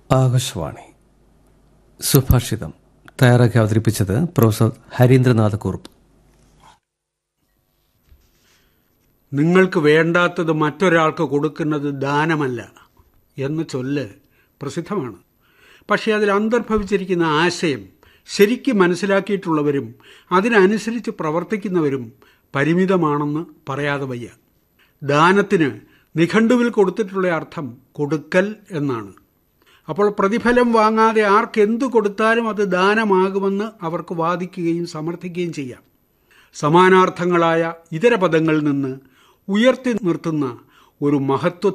ആകാശവാണി സുഭാഷിതം തയ്യാറാക്കി അവതരിപ്പിച്ചത് പ്രൊഫസർ ഹരീന്ദ്രനാഥ് കുറുപ്പ് നിങ്ങൾക്ക് വേണ്ടാത്തത് മറ്റൊരാൾക്ക് കൊടുക്കുന്നത് ദാനമല്ല എന്ന് ചൊല്ല് പ്രസിദ്ധമാണ് പക്ഷേ അതിൽ അന്തർഭവിച്ചിരിക്കുന്ന ആശയം ശരിക്കും മനസ്സിലാക്കിയിട്ടുള്ളവരും അതിനനുസരിച്ച് പ്രവർത്തിക്കുന്നവരും പരിമിതമാണെന്ന് പറയാതെ വയ്യ ദാനത്തിന് നിഘണ്ടുവിൽ കൊടുത്തിട്ടുള്ള അർത്ഥം കൊടുക്കൽ എന്നാണ് അപ്പോൾ പ്രതിഫലം വാങ്ങാതെ ആർക്കെന്തു കൊടുത്താലും അത് ദാനമാകുമെന്ന് അവർക്ക് വാദിക്കുകയും സമർത്ഥിക്കുകയും ചെയ്യാം സമാനാർത്ഥങ്ങളായ ഇതര പദങ്ങളിൽ നിന്ന് ഉയർത്തി നിർത്തുന്ന ഒരു മഹത്വ